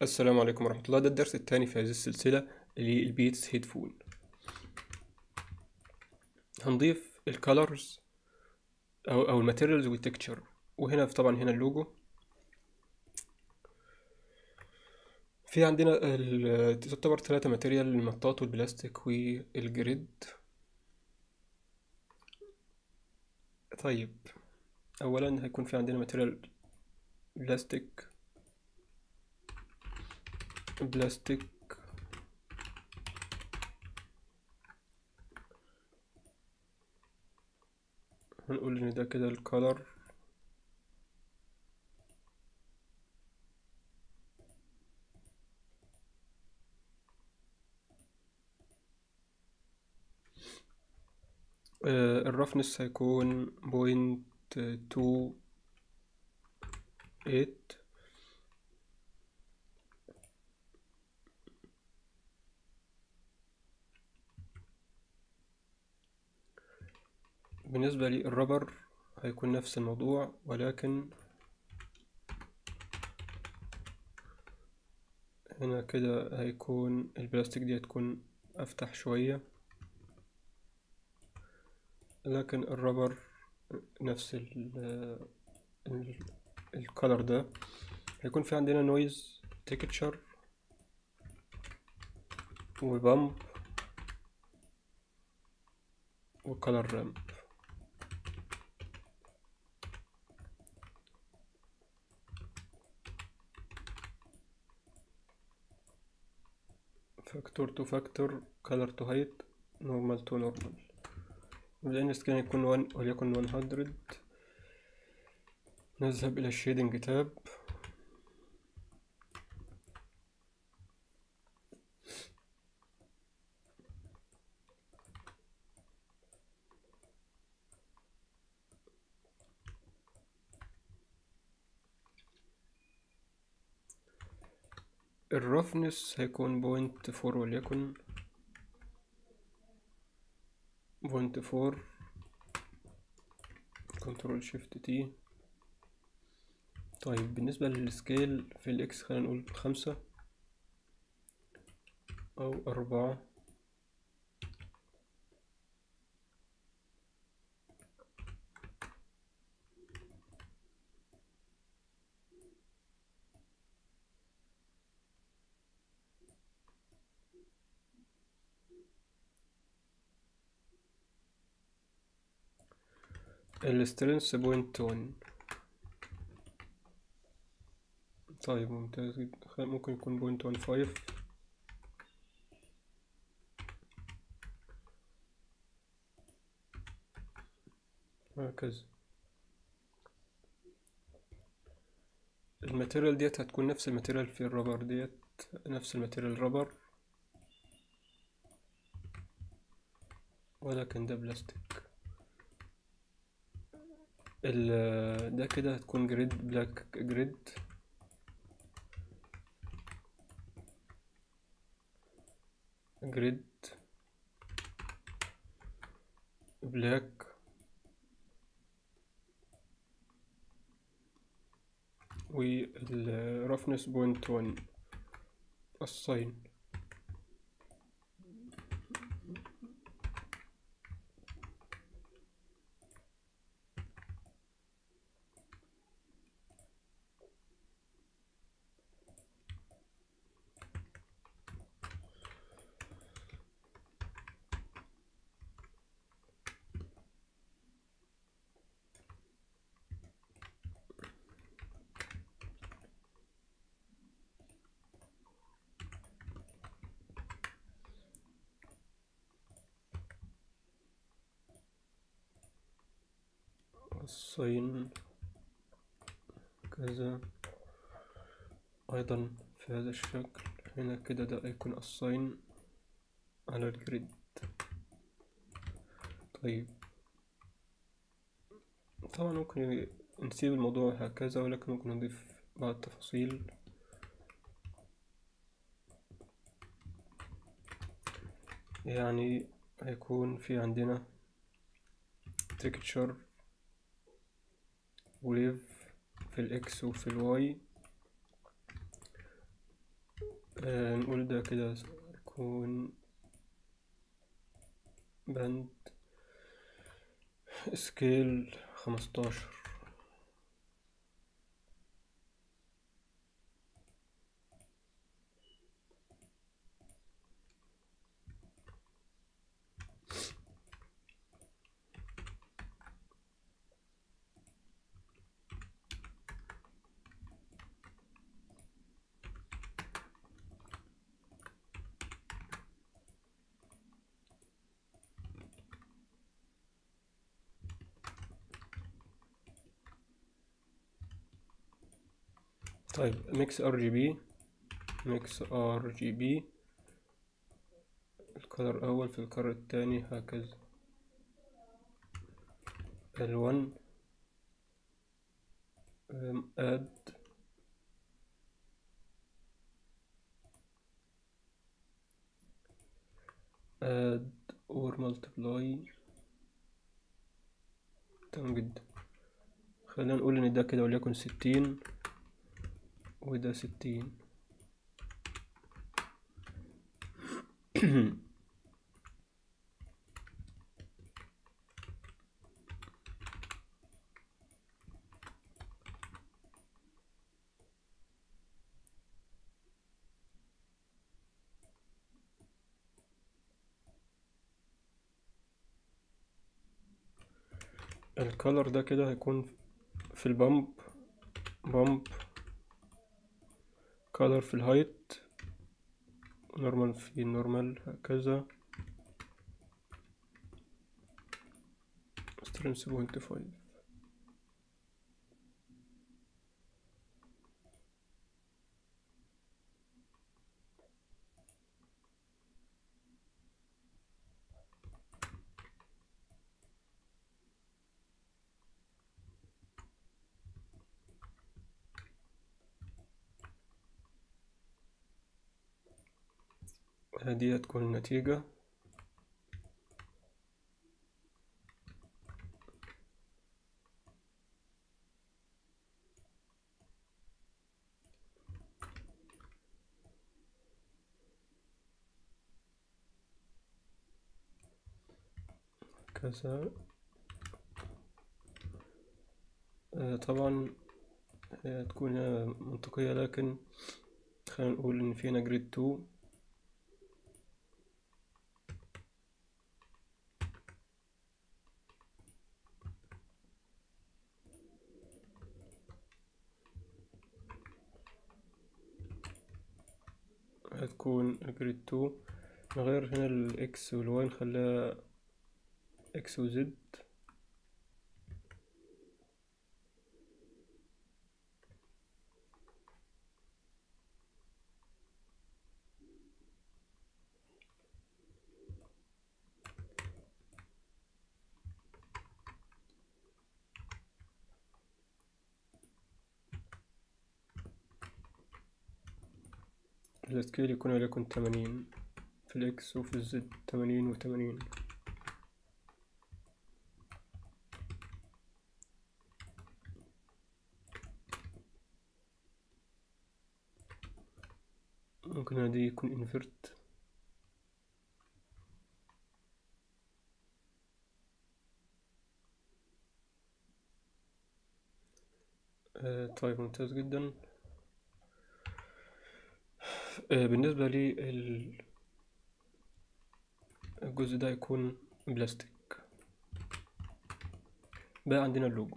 السلام عليكم ورحمة الله ده الدرس الثاني في هذه السلسلة للبيتس هيدفون هنضيف الكالرز أو أو الماتيريالز والتكتشر وهنا في طبعا هنا اللوجو في عندنا ال- تعتبر ثلاثة ماتيريال المطاط والبلاستيك والجريد طيب أولا هيكون في عندنا ماتيريال بلاستيك بلاستيك هنقول ان ده كده الكالر الرفنس هيكون بوينت تو ايت بالنسبة للربر هيكون نفس الموضوع ولكن هنا كده هيكون البلاستيك دي هتكون أفتح شوية لكن الربر نفس ال ال الكولر ده هيكون في عندنا نويز تكتشر وبامب وكولر رامب فاكتور تو فاكتور كولر تو هايت نورمال تو نورمال لأن سكان يكون وان وليكن 100 نذهب إلى الشيدنج تاب الرفنس هيكون بوينت فور وليكن بوينت فور كنترول شيفت تي طيب بالنسبة للسكيل في الإكس خلينا نقول خمسة أو أربعة السترينث بوينت ون طيب ممتاز جدا خ- ممكن يكون بوينت ون فايف هكذا الماتيريال ديت هتكون نفس الماتيريال في الرابر ديت نفس الماتيريال رابر ولكن ده بلاستيك ال ده كده هتكون جريد بلاك جريد جريد بلاك والرفنس بوينت ون الصين الصين كذا أيضا في هذا الشكل هنا كده ده يكون الصين على الجريد طيب طبعا ممكن نسيب الموضوع هكذا ولكن ممكن نضيف بعض التفاصيل يعني هيكون في عندنا texture ويف في الاكس وفي الواي آه نقول ده كده يكون بند سكيل خمستاشر طيب ميكس ار جي بي ميكس ار جي بي الكلر الاول في الكلر التاني هكذا الوان اد اد اور ملتبلاي تمام جدا خلينا نقول ان ده كده وليكن ستين وده ستين الكالر ده كده هيكون في البامب بامب كالر في الهايت نورمال في النورمال هكذا سترينث بوينت فايف هذه هتكون النتيجة كذا آه، طبعا هي تكون منطقية لكن خلينا نقول إن في هنا جريد تو هتكون جريد تو نغير هنا الاكس والواي نخليها اكس وزد السكيل يكون وليكن تمانين في الاكس وفي الزد تمانين وتمانين ممكن هذه يكون انفرت آه طيب ممتاز جدا آه بالنسبة لي ال- الجزء ده يكون بلاستيك بقى عندنا اللوجو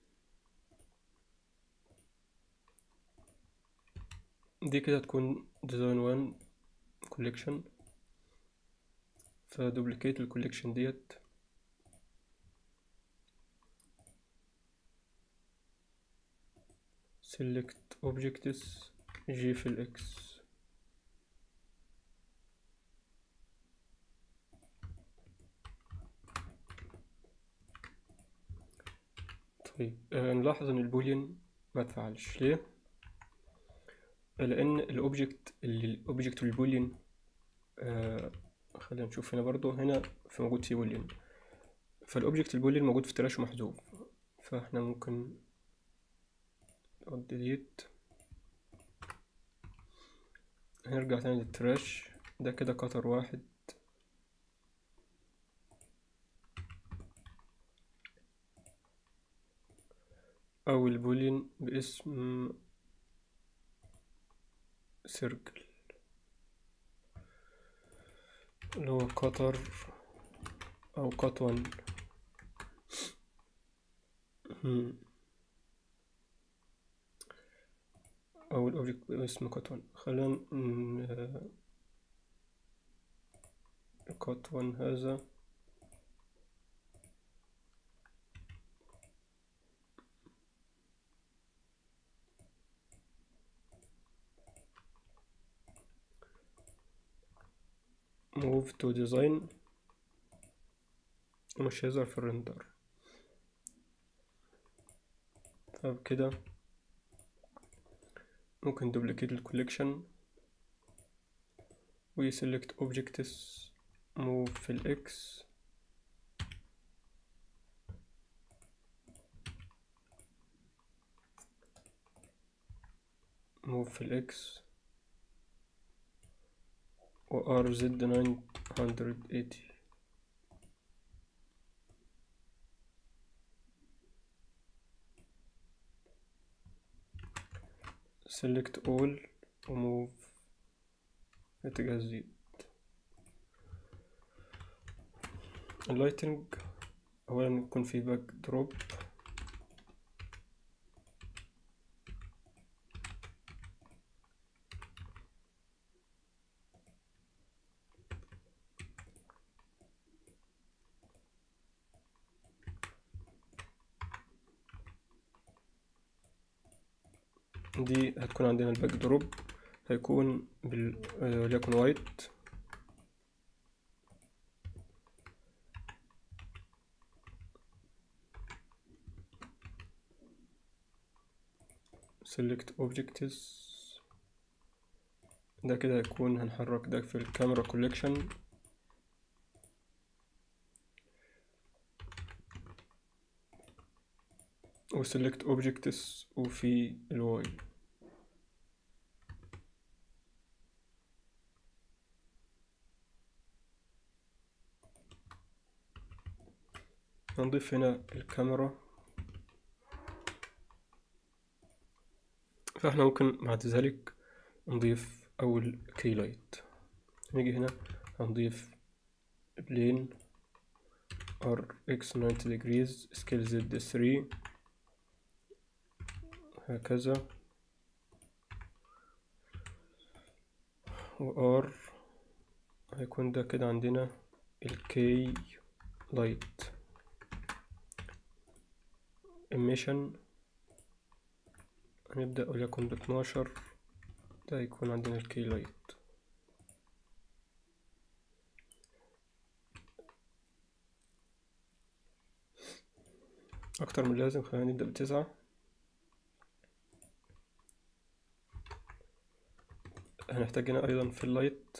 دي كده تكون ديزاين وان كوليكشن فدوبليكيت الكوليكشن ديت select objects جي في الاكس طيب آه نلاحظ ان البوليان ما اتفعلش ليه لان الاوبجكت اللي الاوبجكت البوليان آه خلينا نشوف هنا برضو هنا في موجود فيه بوليان فالاوبجكت البوليان موجود في تراش محذوف فاحنا ممكن نقول ديليت هنرجع تاني للتراش ده كده قطر واحد أو البولين باسم سيركل اللي هو قطر أو قطون هم. أو الأوبجكت باسم قطون خلينا ن- قطون هذا move to design ومش هيظهر في الرندر طب كده ممكن duplicate الكوليكشن و select objects move في ال X move في ال X و RZ 980 select all و move في اتجاه Z اللايتنج أولا يكون في باك دروب دي هتكون عندنا الباك دروب هيكون بال آه، وليكن وايت select objects ده كده هيكون هنحرك ده في الكاميرا كوليكشن و select objects وفي الواي هنضيف هنا الكاميرا فاحنا ممكن بعد ذلك نضيف أول كي لايت نيجي هنا هنضيف بلين ار اكس 90 degrees سكيل زد 3 هكذا و ار هيكون ده كده عندنا الكي لايت emission هنبدأ وليكن باتناشر ده هيكون عندنا الكي لايت أكتر من اللازم خلينا نبدأ بتسعة هنحتاج هنا أيضا في اللايت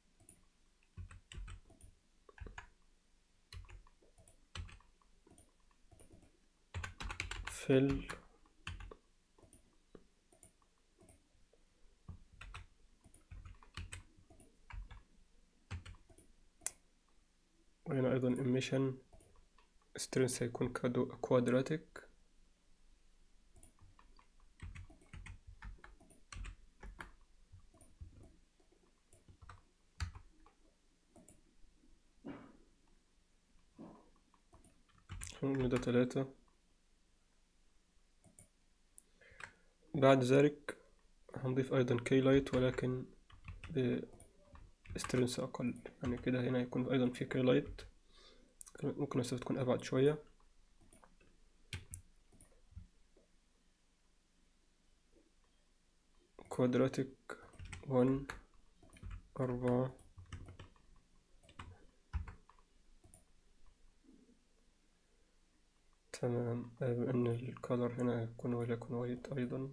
فيل وهنا أيضا emission strength هيكون كوادراتيك نقول ده تلاتة بعد ذلك هنضيف أيضا كي لايت ولكن ب سترينث أقل يعني كده هنا يكون أيضا في كي لايت ممكن المسافة تكون أبعد شوية كوادراتيك ون أربعة تمام آه، بما إن الكالر هنا هيكون وليكن وايت أيضا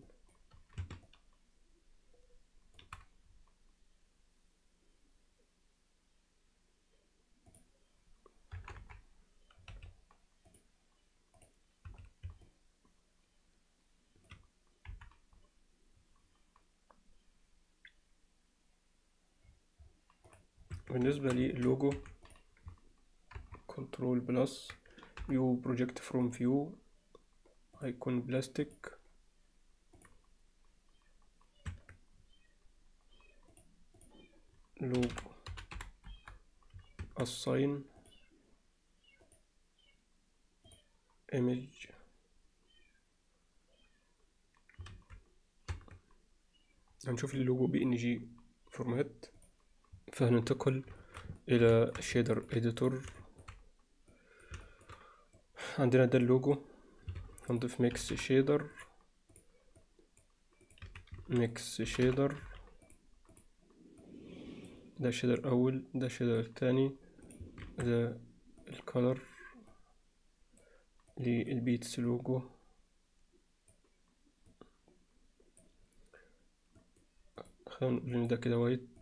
بالنسبة للوجو كنترول بلس يو بروجكت فروم فيو هيكون بلاستيك لوجو assign image هنشوف اللوجو بي ان جي فورمات فهننتقل الى شيدر اديتور عندنا ده اللوجو هنضيف ميكس شيدر ميكس شيدر ده شيدر اول ده شيدر التاني ده الكولر للبيتس لوجو خلينا نقول ان ده كده وايت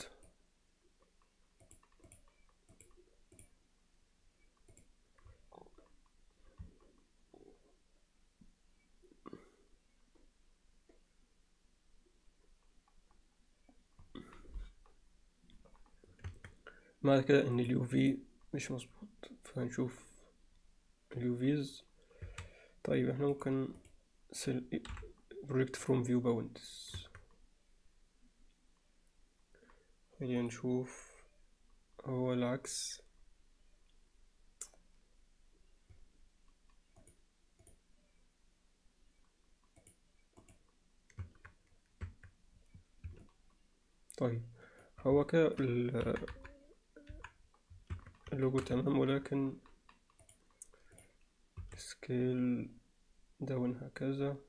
معنى كده ان اليو في مش مظبوط فهنشوف اليو فيز طيب احنا ممكن بروجكت فروم فيو باوندز خلينا نشوف هو العكس طيب هو كده ال- اللوجو تمام ولكن سكيل داون هكذا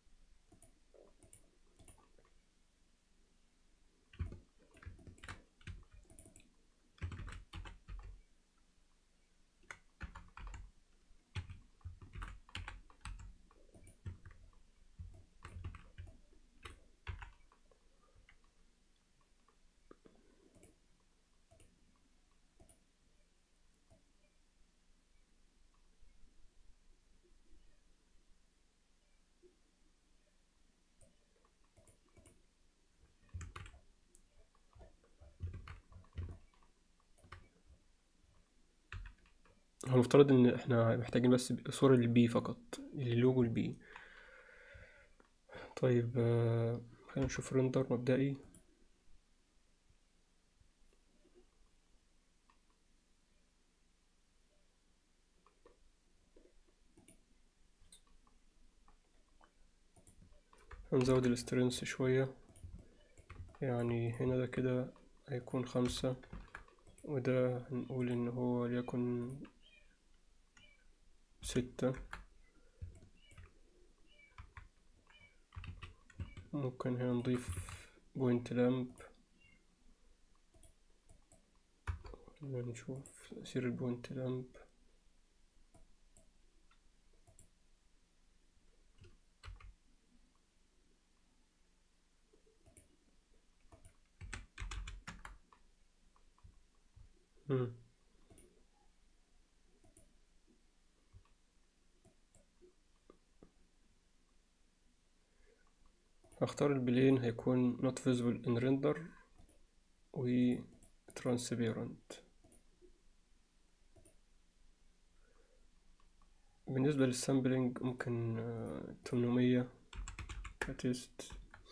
هو المفترض ان احنا محتاجين بس صورة للبي فقط للوجو البي طيب آه، خلينا نشوف رندر مبدئي هنزود السترنس شوية يعني هنا ده كده هيكون خمسة وده هنقول ان هو ليكن ستة ممكن هنا نضيف بوينت لامب نشوف تأثير البوينت لامب مم. هختار البلين هيكون not visible in render و transparent بالنسبة للسامبلينج ممكن آه، 800 كتست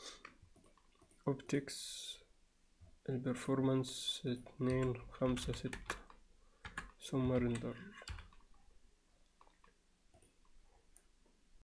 اوبتكس البرفورمانس اتنين خمسة ستة ثم رندر